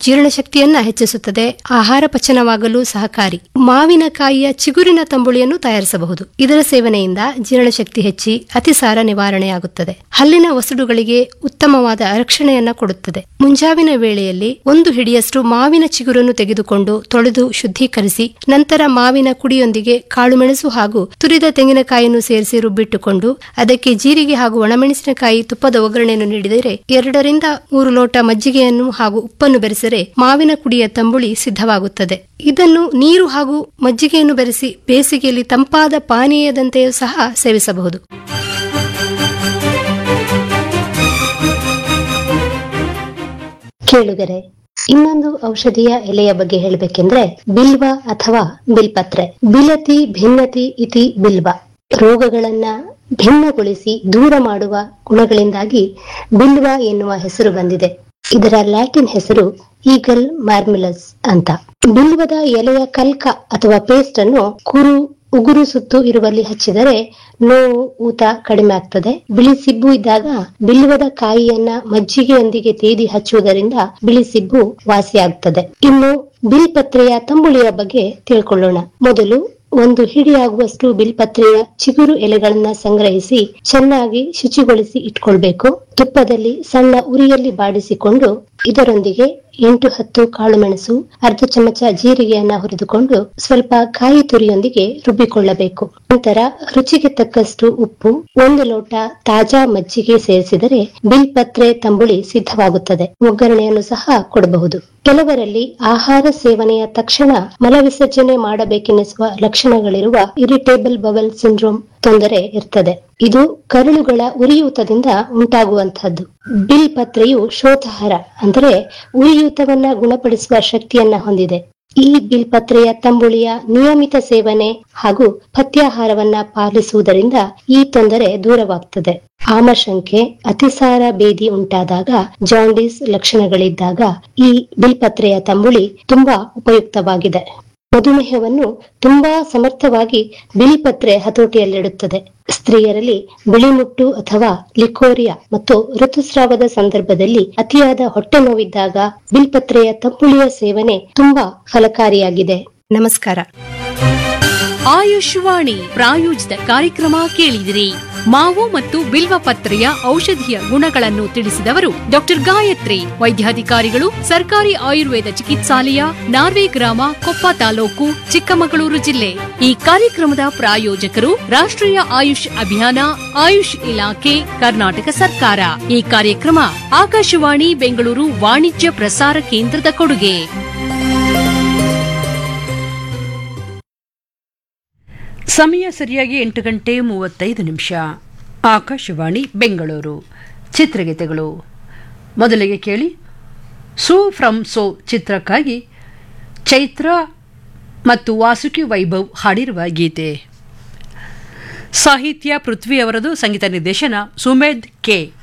ಜೀರ್ಣಶಕ್ತಿಯನ್ನ ಹೆಚ್ಚಿಸುತ್ತದೆ ಆಹಾರ ಪಚನವಾಗಲು ಸಹಕಾರಿ ಮಾವಿನಕಾಯಿಯ ಚಿಗುರಿನ ತಂಬುಳಿಯನ್ನು ತಯಾರಿಸಬಹುದು ಇದರ ಸೇವನೆಯಿಂದ ಜೀರ್ಣಶಕ್ತಿ ಹೆಚ್ಚಿ ಅತಿಸಾರ ನಿವಾರಣೆಯಾಗುತ್ತದೆ ಹಲ್ಲಿನ ವಸಡುಗಳಿಗೆ ಉತ್ತಮವಾದ ರಕ್ಷಣೆಯನ್ನ ಕೊಡುತ್ತದೆ ಮುಂಜಾವಿನ ವೇಳೆಯಲ್ಲಿ ಒಂದು ಹಿಡಿಯಷ್ಟು ಮಾವಿನ ಚಿಗುರನ್ನು ತೆಗೆದುಕೊಂಡು ತೊಳೆದು ಶುದ್ಧೀಕರಿಸಿ ನಂತರ ಮಾವಿನ ಕುಡಿಯೊಂದಿಗೆ ಕಾಳುಮೆಣಸು ಹಾಗೂ ತುರಿದ ತೆಂಗಿನಕಾಯಿಯನ್ನು ಸೇರಿಸಿ ರುಬ್ಬಿಟ್ಟುಕೊಂಡು ಅದಕ್ಕೆ ಜೀರಿಗೆ ಹಾಗೂ ಒಣಮೆಣಸಿನಕಾಯಿ ತುಪ್ಪದ ಒಗ್ಗರಣೆಯನ್ನು ನೀಡಿದರೆ ಎರಡರಿಂದ ಮೂರು ಲೋಟ ಮಜ್ಜಿಗೆಯನ್ನು ಹಾಗೂ ಉಪ್ಪನ್ನು ಬೆರೆಸಿದರೆ ಮಾವಿನ ಕುಡಿಯ ತಂಬುಳಿ ಸಿದ್ಧವಾಗುತ್ತದೆ ಇದನ್ನು ನೀರು ಹಾಗೂ ಮಜ್ಜಿಗೆಯನ್ನು ಬೆರೆಸಿ ಬೇಸಿಗೆಯಲ್ಲಿ ತಂಪಾದ ಪಾನೀಯದಂತೆಯೂ ಸಹ ಸೇವಿಸಬಹುದು ಕೇಳುಗರೆ ಇನ್ನೊಂದು ಔಷಧಿಯ ಎಲೆಯ ಬಗ್ಗೆ ಹೇಳಬೇಕೆಂದ್ರೆ ಬಿಲ್ವ ಅಥವಾ ಬಿಲ್ಪತ್ರೆ ಬಿಲತಿ ಭಿನ್ನತಿ ಇತಿ ಬಿಲ್ವ ರೋಗಗಳನ್ನ ಭಿನ್ನಗೊಳಿಸಿ ದೂರ ಮಾಡುವ ಗುಣಗಳಿಂದಾಗಿ ಬಿಲ್ವ ಎನ್ನುವ ಹೆಸರು ಬಂದಿದೆ ಇದರ ಲ್ಯಾಟಿನ್ ಹೆಸರು ಈಗಲ್ ಮಾರ್ಮಿಲಸ್ ಅಂತ ಬಿಲ್ವದ ಎಲೆಯ ಕಲ್ಕ ಅಥವಾ ಪೇಸ್ಟ್ ಅನ್ನು ಕುರು ಉಗುರು ಸುತ್ತು ಇರುವಲ್ಲಿ ಹಚ್ಚಿದರೆ ನೋವು ಊತ ಕಡಿಮೆ ಆಗ್ತದೆ ಬಿಳಿ ಸಿಬ್ಬು ಇದ್ದಾಗ ಬಿಲ್ವದ ಕಾಯಿಯನ್ನ ಮಜ್ಜಿಗೆಯೊಂದಿಗೆ ತೇದಿ ಹಚ್ಚುವುದರಿಂದ ಬಿಳಿ ಸಿಬ್ಬು ವಾಸಿಯಾಗ್ತದೆ ಇನ್ನು ಬಿಲ್ಪತ್ರೆಯ ತಂಬುಳಿಯ ಬಗ್ಗೆ ತಿಳ್ಕೊಳ್ಳೋಣ ಮೊದಲು ಒಂದು ಹಿಡಿಯಾಗುವಷ್ಟು ಬಿಲ್ಪತ್ರೆಯ ಚಿಗುರು ಎಲೆಗಳನ್ನ ಸಂಗ್ರಹಿಸಿ ಚೆನ್ನಾಗಿ ಶುಚಿಗೊಳಿಸಿ ಇಟ್ಕೊಳ್ಬೇಕು ತುಪ್ಪದಲ್ಲಿ ಸಣ್ಣ ಉರಿಯಲ್ಲಿ ಬಾಡಿಸಿಕೊಂಡು ಇದರೊಂದಿಗೆ ಎಂಟು ಹತ್ತು ಕಾಳುಮೆಣಸು ಅರ್ಧ ಚಮಚ ಜೀರಿಗೆಯನ್ನ ಹುರಿದುಕೊಂಡು ಸ್ವಲ್ಪ ಕಾಯಿ ತುರಿಯೊಂದಿಗೆ ರುಬ್ಬಿಕೊಳ್ಳಬೇಕು ನಂತರ ರುಚಿಗೆ ತಕ್ಕಷ್ಟು ಉಪ್ಪು ಒಂದು ಲೋಟ ತಾಜಾ ಮಜ್ಜಿಗೆ ಸೇರಿಸಿದರೆ ಬಿಲ್ಪತ್ರೆ ತಂಬುಳಿ ಸಿದ್ಧವಾಗುತ್ತದೆ ಒಗ್ಗರಣೆಯನ್ನು ಸಹ ಕೊಡಬಹುದು ಕೆಲವರಲ್ಲಿ ಆಹಾರ ಸೇವನೆಯ ತಕ್ಷಣ ಮಲವಿಸರ್ಜನೆ ಮಾಡಬೇಕೆನ್ನಿಸುವ ಲಕ್ಷಣಗಳಿರುವ ಇರಿಟೇಬಲ್ ಬಬಲ್ ಸಿಂಡ್ರೋಮ್ ತೊಂದರೆ ಇರ್ತದೆ ಇದು ಕರುಳುಗಳ ಉರಿಯೂತದಿಂದ ಉಂಟಾಗುವಂತಹದ್ದು ಬಿಲ್ ಪತ್ರೆಯು ಶೋಥಾಹಾರ ಅಂದರೆ ಉರಿಯೂತವನ್ನ ಗುಣಪಡಿಸುವ ಶಕ್ತಿಯನ್ನ ಹೊಂದಿದೆ ಈ ಬಿಲ್ಪತ್ರೆಯ ತಂಬುಳಿಯ ನಿಯಮಿತ ಸೇವನೆ ಹಾಗೂ ಪಥ್ಯಾಹಾರವನ್ನ ಪಾಲಿಸುವುದರಿಂದ ಈ ತೊಂದರೆ ದೂರವಾಗ್ತದೆ ಆಮಶಂಕೆ ಅತಿಸಾರ ಬೇದಿ ಉಂಟಾದಾಗ ಜಾಂಡೀಸ್ ಲಕ್ಷಣಗಳಿದ್ದಾಗ ಈ ಬಿಲ್ಪತ್ರೆಯ ತಂಬುಳಿ ತುಂಬಾ ಉಪಯುಕ್ತವಾಗಿದೆ ಮಧುಮೇಹವನ್ನು ತುಂಬಾ ಸಮರ್ಥವಾಗಿ ಬಿಳಿಪತ್ರೆ ಹತೋಟಿಯಲ್ಲಿಡುತ್ತದೆ ಸ್ತ್ರೀಯರಲ್ಲಿ ಬಿಳಿಮುಟ್ಟು ಅಥವಾ ಲಿಕೋರಿಯಾ ಮತ್ತು ಋತುಸ್ರಾವದ ಸಂದರ್ಭದಲ್ಲಿ ಅತಿಯಾದ ಹೊಟ್ಟೆ ನೋವಿದ್ದಾಗ ಬಿಲ್ಪತ್ರೆಯ ತಂಬುಳಿಯ ಸೇವನೆ ತುಂಬಾ ಫಲಕಾರಿಯಾಗಿದೆ ನಮಸ್ಕಾರ ಆಯುಷ್ವಾಣಿ ಪ್ರಾಯೋಜಿತ ಕಾರ್ಯಕ್ರಮ ಕೇಳಿದಿರಿ ಮಾವು ಮತ್ತು ಬಿಲ್ವ ಪತ್ರೆಯ ಔಷಧೀಯ ಗುಣಗಳನ್ನು ತಿಳಿಸಿದವರು ಡಾಕ್ಟರ್ ಗಾಯತ್ರಿ ವೈದ್ಯಾಧಿಕಾರಿಗಳು ಸರ್ಕಾರಿ ಆಯುರ್ವೇದ ಚಿಕಿತ್ಸಾಲಯ ನಾರ್ವೆ ಗ್ರಾಮ ಕೊಪ್ಪ ತಾಲೂಕು ಚಿಕ್ಕಮಗಳೂರು ಜಿಲ್ಲೆ ಈ ಕಾರ್ಯಕ್ರಮದ ಪ್ರಾಯೋಜಕರು ರಾಷ್ಟ್ರೀಯ ಆಯುಷ್ ಅಭಿಯಾನ ಆಯುಷ್ ಇಲಾಖೆ ಕರ್ನಾಟಕ ಸರ್ಕಾರ ಈ ಕಾರ್ಯಕ್ರಮ ಆಕಾಶವಾಣಿ ಬೆಂಗಳೂರು ವಾಣಿಜ್ಯ ಪ್ರಸಾರ ಕೇಂದ್ರದ ಕೊಡುಗೆ ಸಮಯ ಸರಿಯಾಗಿ ಎಂಟು ಗಂಟೆ ಮೂವತ್ತೈದು ನಿಮಿಷ ಆಕಾಶವಾಣಿ ಬೆಂಗಳೂರು ಚಿತ್ರಗೀತೆಗಳು ಮೊದಲಿಗೆ ಕೇಳಿ ಸೂ ಫ್ರಮ್ ಸೋ ಚಿತ್ರಕ್ಕಾಗಿ ಚೈತ್ರ ಮತ್ತು ವಾಸುಕಿ ವೈಭವ್ ಹಾಡಿರುವ ಗೀತೆ ಸಾಹಿತ್ಯ ಪೃಥ್ವಿ ಅವರದು ಸಂಗೀತ ನಿರ್ದೇಶನ ಸುಮೇಧ್ ಕೆ